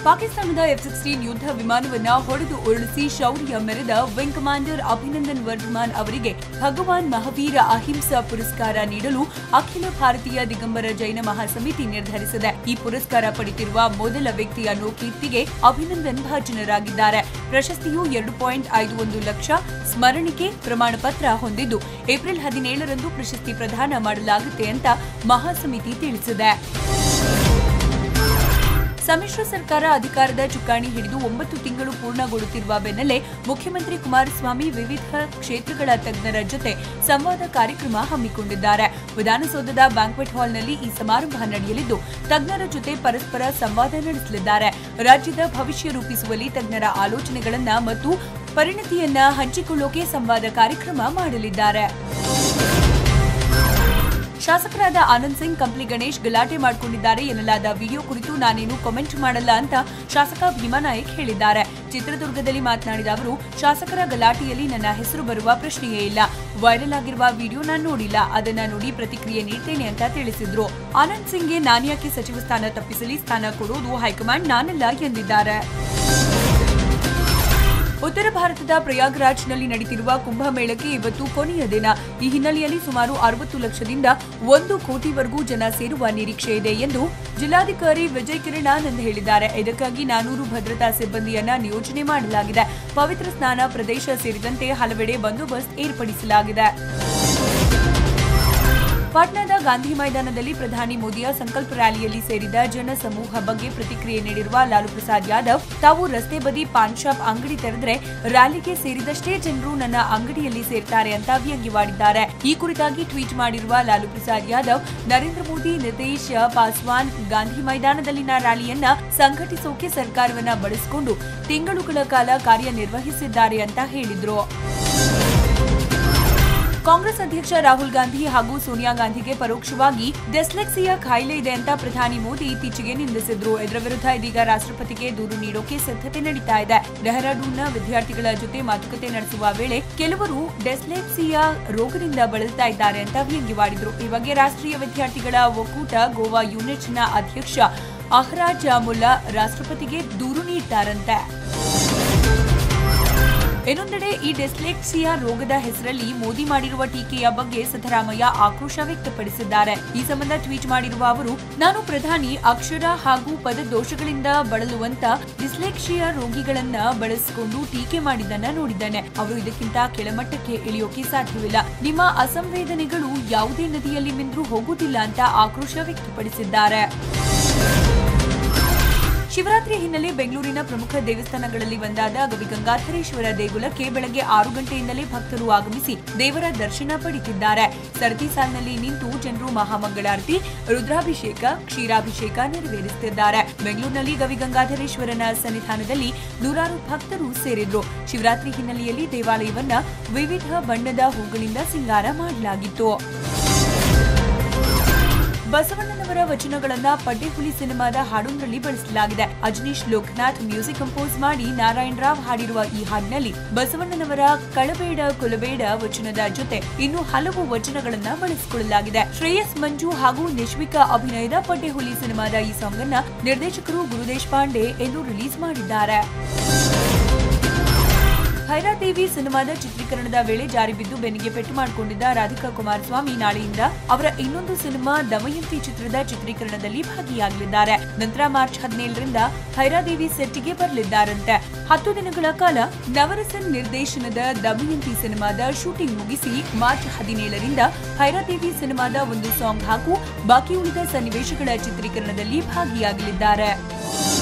ಪಾಕಿಸ್ತಾನದ F sixteen ಯುದ್ಧ ವಿಮಾನವನ್ನ ಹೊಡೆದು ಉರುಳಿಸಿ ಶೌರ್ಯ ಮೆರೆದ ವಿಂಗ್ ಕಮಾಂಡರ್ ಅಭಿನಂದನ್ ವರ್ಧಮಾನ್ ಅವರಿಗೆ ಭಗವಾನ್ ಮಹಾವೀರ ಅಹಿಂಸಾ ಪುರಸ್ಕಾರ ನೀಡಲು ಅಖಿಲ ಭಾರತೀಯ ದಿಗಂಬರ ಜೈನ ಮಹಾಸಮಿತಿ ನಿರ್ಧರಿಸಿದೆ ಈ ಪುರಸ್ಕಾರ ಪಡೆದಿರುವ ಮೊದಲ ವ್ಯಕ್ತಿ ಅನ್ನೋ ಕೀರ್ತಿಗೆ ಅಭಿನಂದನ್ ಭಾಜನರಾಗಿದ್ದಾರೆ ಪ್ರಶಸ್ತಿಯು ಎರಡು ಪಾಯಿಂಟ್ ಐದು ಒಂದು ಲಕ್ಷ ಸ್ಮರಣಿಕೆ ಪ್ರಮಾಣ ಪತ್ರ ಹೊಂದಿದ್ದು ಏಪ್ರಿಲ್ ಹದಿನೇಳರಂದು ಪ್ರಶಸ್ತಿ ಪ್ರದಾನ ಮಾಡಲಾಗುತ್ತೆ ಅಂತ ಮಹಾಸಮಿತಿ ತಿಳಿಸಿದೆ ಸಮ್ಮಿಶ್ರ ಸರ್ಕಾರ ಅಧಿಕಾರದ ಚುಕ್ಕಾಣಿ ಹಿಡಿದು ಒಂಬತ್ತು ತಿಂಗಳು ಪೂರ್ಣಗೊಳ್ಳುತ್ತಿರುವ ಬೆನ್ನಲ್ಲೇ ಮುಖ್ಯಮಂತ್ರಿ ಕುಮಾರಸ್ವಾಮಿ ವಿವಿಧ ಕ್ಷೇತ್ರಗಳ ತಜ್ಞರ ಜೊತೆ ಸಂವಾದ ಕಾರ್ಯಕ್ರಮ ಹಮ್ಮಿಕೊಂಡಿದ್ದಾರೆ ವಿಧಾನಸೌಧದ ಬ್ಯಾಂಕ್ವೆಟ್ ಹಾಲ್ನಲ್ಲಿ ಈ ಸಮಾರಂಭ ನಡೆಯಲಿದ್ದು ತಜ್ಞರ ಜೊತೆ ಪರಸ್ಪರ ಸಂವಾದ ನಡೆಸಲಿದ್ದಾರೆ ರಾಜ್ಯದ ಭವಿಷ್ಯ ರೂಪಿಸುವಲ್ಲಿ ತಜ್ಞರ ಆಲೋಚನೆಗಳನ್ನ ಮತ್ತು ಪರಿಣತಿಯನ್ನ ಹಂಚಿಕೊಳ್ಳೋಕೆ ಸಂವಾದ ಕಾರ್ಯಕ್ರಮ ಮಾಡಲಿದ್ದಾರೆ ಶಾಸಕರಾದ ಆನಂದ್ ಸಿಂಗ್ ಕಂಪ್ಲಿ ಗಣೇಶ್ ಗಲಾಟೆ ಮಾಡಿಕೊಂಡಿದ್ದಾರೆ ಎನ್ನಲಾದ ವಿಡಿಯೋ ಕುರಿತು ನಾನೇನು ಕಾಮೆಂಟ್ ಮಾಡಲ್ಲ ಅಂತ ಶಾಸಕ ಭೀಮಾನಾಯಕ್ ಹೇಳಿದ್ದಾರೆ ಚಿತ್ರದುರ್ಗದಲ್ಲಿ ಮಾತನಾಡಿದ ಅವರು ಶಾಸಕರ ಗಲಾಟೆಯಲ್ಲಿ ನನ್ನ ಹೆಸರು ಬರುವ ಪ್ರಶ್ನೆಯೇ ಇಲ್ಲ ವೈರಲ್ ಆಗಿರುವ ವಿಡಿಯೋ ನಾನು ನೋಡಿಲ್ಲ ಅದನ್ನ ನೋಡಿ ಪ್ರತಿಕ್ರಿಯೆ ನೀಡ್ತೇನೆ ಅಂತ ತಿಳಿಸಿದ್ರು ಆನಂದ್ ಸಿಂಗ್ಗೆ ನಾನ್ಯಾಕೆ ಸಚಿವ ಸ್ಥಾನ ತಪ್ಪಿಸಲಿ ಸ್ಥಾನ ಕೊಡೋದು ಹೈಕಮಾಂಡ್ ನಾನಲ್ಲ ಎಂದಿದ್ದಾರೆ ಉತ್ತರ ಭಾರತದ ಪ್ರಯಾಗ್ರಾಜ್ನಲ್ಲಿ ನಡೆಯುತ್ತಿರುವ ಕುಂಭಮೇಳಕ್ಕೆ ಇವತ್ತು ಕೊನೆಯ ದಿನ ಈ ಹಿನ್ನೆಲೆಯಲ್ಲಿ ಸುಮಾರು ಅರವತ್ತು ಲಕ್ಷದಿಂದ ಒಂದು ಕೋಟಿವರೆಗೂ ಜನ ಸೇರುವ ನಿರೀಕ್ಷೆ ಇದೆ ಎಂದು ಜಿಲ್ಲಾಧಿಕಾರಿ ವಿಜಯ್ ಕಿರಣಾನಂದ್ ಹೇಳಿದ್ದಾರೆ ಇದಕ್ಕಾಗಿ ನಾನೂರು ಭದ್ರತಾ ಸಿಬ್ಬಂದಿಯನ್ನ ನಿಯೋಜನೆ ಮಾಡಲಾಗಿದೆ ಪವಿತ್ರ ಸ್ನಾನ ಪ್ರದೇಶ ಸೇರಿದಂತೆ ಹಲವೆಡೆ ಬಂದೋಬಸ್ತ್ ಏರ್ಪಡಿಸಲಾಗಿದೆ ಪಾಟ್ನಾದ ಗಾಂಧಿ ಮೈದಾನದಲ್ಲಿ ಪ್ರಧಾನಿ ಮೋದಿಯ ಸಂಕಲ್ಪ ರ್ಯಾಲಿಯಲ್ಲಿ ಸೇರಿದ ಜನಸಮೂಹ ಬಗ್ಗೆ ಪ್ರತಿಕ್ರಿಯೆ ನೀಡಿರುವ ಲಾಲು ಪ್ರಸಾದ್ ಯಾದವ್ ತಾವು ರಸ್ತೆ ಬದಿ ಪಾನ್ ಶಾಪ್ ಅಂಗಡಿ ತೆರೆದ್ರೆ ರ್ಯಾಲಿಗೆ ಸೇರಿದಷ್ಟೇ ಜನರು ನನ್ನ ಅಂಗಡಿಯಲ್ಲಿ ಸೇರ್ತಾರೆ ಅಂತ ವ್ಯಂಗ್ಯವಾಡಿದ್ದಾರೆ ಈ ಕುರಿತಾಗಿ ಟ್ವೀಟ್ ಮಾಡಿರುವ ಲಾಲು ಪ್ರಸಾದ್ ಯಾದವ್ ನರೇಂದ್ರ ಮೋದಿ ನಿತೇಶ್ ಪಾಸ್ವಾನ್ ಗಾಂಧಿ ಮೈದಾನದಲ್ಲಿನ ರ್ಯಾಲಿಯನ್ನ ಸಂಘಟಿಸೋಕೆ ಸರ್ಕಾರವನ್ನ ಬಳಸಿಕೊಂಡು ತಿಂಗಳುಗಳ ಕಾಲ ಕಾರ್ಯನಿರ್ವಹಿಸಿದ್ದಾರೆ ಅಂತ ಹೇಳಿದ್ರು ಕಾಂಗ್ರೆಸ್ ಅಧ್ಯಕ್ಷ ರಾಹುಲ್ ಗಾಂಧಿ ಹಾಗೂ ಸೋನಿಯಾ ಗಾಂಧಿಗೆ ಪರೋಕ್ಷವಾಗಿ ಡೆಸ್ಲೆಕ್ಸಿಯಾ ಕಾಯಿಲೆ ಇದೆ ಅಂತ ಪ್ರಧಾನಿ ಮೋದಿ ಇತ್ತೀಚೆಗೆ ನಿಂದಿಸಿದ್ರು ಇದರ ವಿರುದ್ಧ ಇದೀಗ ರಾಷ್ಟ್ರಪತಿಗೆ ದೂರು ನೀಡೋಕೆ ಸಿದ್ಧತೆ ನಡೀತಾ ಇದೆ ಡೆಹ್ರಾಡೂನ್ನ ವಿದ್ಯಾರ್ಥಿಗಳ ಜೊತೆ ಮಾತುಕತೆ ನಡೆಸುವ ವೇಳೆ ಕೆಲವರು ಡೆಸ್ಲೆಕ್ಸಿಯಾ ರೋಗದಿಂದ ಬಳಲ್ತಾ ಇದ್ದಾರೆ ಅಂತ ವ್ಯಂಗ್ಯವಾಡಿದ್ರು ಈ ಬಗ್ಗೆ ರಾಷ್ಟ್ರೀಯ ವಿದ್ಯಾರ್ಥಿಗಳ ಒಕ್ಕೂಟ ಗೋವಾ ಯೂನಿಟ್ನ ಅಧ್ಯಕ್ಷ ಅಹ್ರಾಜ್ ಮುಲ್ಲಾ ರಾಷ್ಟ್ರಪತಿಗೆ ದೂರು ನೀಡ್ತಾರಂತೆ ಇನ್ನೊಂದೆಡೆ ಈ ಡೆಸ್ಲೆಕ್ಸಿಯಾ ರೋಗದ ಹೆಸರಲ್ಲಿ ಮೋದಿ ಮಾಡಿರುವ ಟೀಕೆಯ ಬಗ್ಗೆ ಸಿದ್ದರಾಮಯ್ಯ ಆಕ್ರೋಶ ವ್ಯಕ್ತಪಡಿಸಿದ್ದಾರೆ ಈ ಸಂಬಂಧ ಟ್ವೀಟ್ ಮಾಡಿರುವ ಅವರು ನಾನು ಪ್ರಧಾನಿ ಅಕ್ಷರ ಹಾಗೂ ಪದ ದೋಷಗಳಿಂದ ಬಳಲುವಂತ ಡಿಸ್ಲೆಕ್ಸಿಯಾ ರೋಗಿಗಳನ್ನ ಬಳಸಿಕೊಂಡು ಟೀಕೆ ಮಾಡಿದ್ದನ್ನ ನೋಡಿದ್ದೇನೆ ಅವರು ಇದಕ್ಕಿಂತ ಕೆಳಮಟ್ಟಕ್ಕೆ ಇಳಿಯೋಕೆ ಸಾಧ್ಯವಿಲ್ಲ ನಿಮ್ಮ ಅಸಂವೇದನೆಗಳು ಯಾವುದೇ ನದಿಯಲ್ಲಿ ಮಿಂದ್ರೂ ಹೋಗುವುದಿಲ್ಲ ಅಂತ ಆಕ್ರೋಶ ವ್ಯಕ್ತಪಡಿಸಿದ್ದಾರೆ ಶಿವರಾತ್ರಿ ಹಿನ್ನೆಲೆ ಬೆಂಗಳೂರಿನ ಪ್ರಮುಖ ದೇವಸ್ಥಾನಗಳಲ್ಲಿ ಒಂದಾದ ಗವಿಗಂಗಾಧರೇಶ್ವರ ದೇಗುಲಕ್ಕೆ ಬೆಳಗ್ಗೆ ಆರು ಗಂಟೆಯಿಂದಲೇ ಭಕ್ತರು ಆಗಮಿಸಿ ದೇವರ ದರ್ಶನ ಪಡೆದಿದ್ದಾರೆ ಸರತಿ ಸಾಲಿನಲ್ಲಿ ನಿಂತು ಜನರು ಮಹಾಮಂಗಳಾರತಿ ರುದ್ರಾಭಿಷೇಕ ಕ್ಷೀರಾಭಿಷೇಕ ನೆರವೇರಿಸುತ್ತಿದ್ದಾರೆ ಬೆಂಗಳೂರಿನಲ್ಲಿ ಗವಿಗಂಗಾಧರೇಶ್ವರನ ಸನ್ನಿಧಾನದಲ್ಲಿ ನೂರಾರು ಭಕ್ತರು ಸೇರಿದ್ರು ಶಿವರಾತ್ರಿ ಹಿನ್ನೆಲೆಯಲ್ಲಿ ದೇವಾಲಯವನ್ನ ವಿವಿಧ ಬಣ್ಣದ ಹೂಗಳಿಂದ ಸಿಂಗಾರ ಮಾಡಲಾಗಿತ್ತು ಬಸವಣ್ಣನವರ ವಚನಗಳನ್ನ ಪಡ್ಡೆಹುಲಿ ಸಿನಿಮಾದ ಹಾಡೊಂದರಲ್ಲಿ ಬಳಸಲಾಗಿದೆ ಅಜನೀಶ್ ಲೋಕನಾಥ್ ಮ್ಯೂಸಿಕ್ ಕಂಪೋಸ್ ಮಾಡಿ ನಾರಾಯಣ್ ರಾವ್ ಹಾಡಿರುವ ಈ ಹಾಡಿನಲ್ಲಿ ಬಸವಣ್ಣನವರ ಕಳಬೇಡ ಕುಲಬೇಡ ವಚನದ ಜೊತೆ ಇನ್ನು ಹಲವು ವಚನಗಳನ್ನ ಬಳಸಿಕೊಳ್ಳಲಾಗಿದೆ ಶ್ರೇಯಸ್ ಮಂಜು ಹಾಗೂ ನಿಶ್ವಿಕಾ ಅಭಿನಯದ ಪಡ್ಡೆಹುಲಿ ಸಿನಿಮಾದ ಈ ಸಾಂಗ್ ಅನ್ನ ನಿರ್ದೇಶಕರು ಗುರುದೇಶ್ ಪಾಂಡೆ ಎಂದು ರಿಲೀಸ್ ಮಾಡಿದ್ದಾರೆ ಭೈರಾದೇವಿ ಸಿನಿಮಾದ ಚಿತ್ರೀಕರಣದ ವೇಳೆ ಜಾರಿ ಬಿದ್ದು ಬೆನ್ನಿಗೆ ಪೆಟ್ಟು ಮಾಡಿಕೊಂಡಿದ್ದ ರಾಧಿಕಾ ಕುಮಾರಸ್ವಾಮಿ ನಾಳೆಯಿಂದ ಅವರ ಇನ್ನೊಂದು ಸಿನಿಮಾ ದಮಯಂತಿ ಚಿತ್ರದ ಚಿತ್ರೀಕರಣದಲ್ಲಿ ಭಾಗಿಯಾಗಲಿದ್ದಾರೆ ನಂತರ ಮಾರ್ಚ್ ಹದಿನೇಳರಿಂದ ಭೈರಾದೇವಿ ಸೆಟ್ಗೆ ಬರಲಿದ್ದಾರಂತೆ ಹತ್ತು ದಿನಗಳ ಕಾಲ ನವರಸನ್ ನಿರ್ದೇಶನದ ದಮಯಂತಿ ಸಿನಿಮಾದ ಶೂಟಿಂಗ್ ಮುಗಿಸಿ ಮಾರ್ಚ್ ಹದಿನೇಳರಿಂದ ಭೈರಾದೇವಿ ಸಿನಿಮಾದ ಒಂದು ಸಾಂಗ್ ಹಾಗೂ ಬಾಕಿ ಉಳಿದ ಸನ್ನಿವೇಶಗಳ ಚಿತ್ರೀಕರಣದಲ್ಲಿ ಭಾಗಿಯಾಗಲಿದ್ದಾರೆ